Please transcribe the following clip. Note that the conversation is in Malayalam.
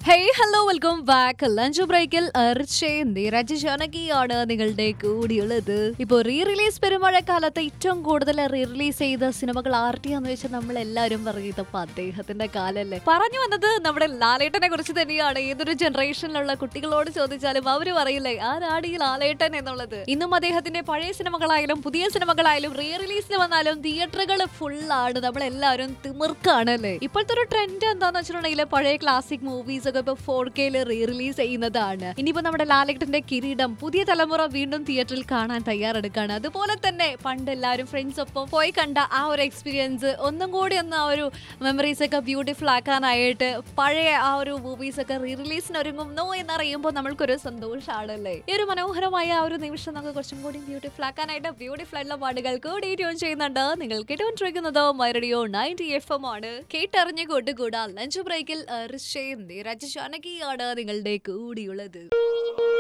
hey hello welcome back lunch ബ്രേക്കിൽ അർച്ചയും നീരജ് ജാനകിയാണ് നിങ്ങളുടെ കൂടിയുള്ളത് ഇപ്പൊ റീ റിലീസ് പെരുമഴക്കാലത്ത് ഏറ്റവും കൂടുതൽ റീ റിലീസ് ചെയ്ത സിനിമകൾ ആർട്ടിയാന്ന് വെച്ചാൽ നമ്മൾ എല്ലാവരും പറയുന്നത് അപ്പൊ അദ്ദേഹത്തിന്റെ കാലല്ലേ പറഞ്ഞു വന്നത് നമ്മുടെ ലാലേട്ടനെ കുറിച്ച് തന്നെയാണ് ഏതൊരു ജനറേഷനിലുള്ള കുട്ടികളോട് ചോദിച്ചാലും അവര് പറയില്ലേ ആരാണ് ഈ ലാലേട്ടൻ എന്നുള്ളത് ഇന്നും അദ്ദേഹത്തിന്റെ പഴയ സിനിമകളായാലും പുതിയ സിനിമകളായാലും റീ റിലീസിൽ വന്നാലും തിയേറ്ററുകൾ ഫുള്ളാണ് നമ്മളെല്ലാവരും തിമിർക്കാണ് അല്ലേ ഇപ്പോഴത്തെ ഒരു ട്രെൻഡ് എന്താന്ന് വെച്ചിട്ടുണ്ടെങ്കിൽ പഴയ ക്ലാസിക് മൂവീസ് ഒക്കെ ഇപ്പൊ ഫോർ കെയിൽ റീ റിലീസ് ചെയ്യുന്നതാണ് ഇനിയിപ്പോ നമ്മുടെ ലാലേട്ടന്റെ കിരീടം പുതിയ തലമുറ വീണ്ടും തിയേറ്ററിൽ കാണാൻ തയ്യാറെടുക്കാണ് അതുപോലെ തന്നെ പണ്ട് എല്ലാവരും ഫ്രണ്ട്സ് ഒപ്പം പോയി കണ്ട ആ ഒരു എക്സ്പീരിയൻസ് ഒന്നും കൂടി ഒന്ന് ആ ഒരു മെമ്മറീസ് ഒക്കെ ബ്യൂട്ടിഫുൾ ആക്കാനായിട്ട് പഴയ ആ ഒരു മൂവീസ് ഒക്കെ റീ റിലീസിന് ഒരുങ്ങുന്നു എന്നറിയുമ്പോൾ നമ്മൾക്കൊരു സന്തോഷമാണല്ലേ ഈ ഒരു മനോഹരമായ ആ ഒരു നിമിഷം നമുക്ക് കുറച്ചും കൂടി ബ്യൂട്ടിഫുൾ ആക്കാനായിട്ട് ബ്യൂട്ടിഫുൾ ആയിട്ടുള്ള പാട്ടുകൾ കൂടി ട്യൂൺ ചെയ്യുന്നുണ്ട് നിങ്ങൾ കേട്ടുകൊണ്ടിരിക്കുന്നത് മൈറഡിയോ നയൻറ്റി എഫ് എം ആണ് കേട്ടറിഞ്ഞു കൊണ്ടുകൂടാ ലഞ്ച് ബ്രേക്കിൽ ഋഷയും നീരജ് ജാനകിയാണ് നിങ്ങളുടെ കൂടിയുള്ളത്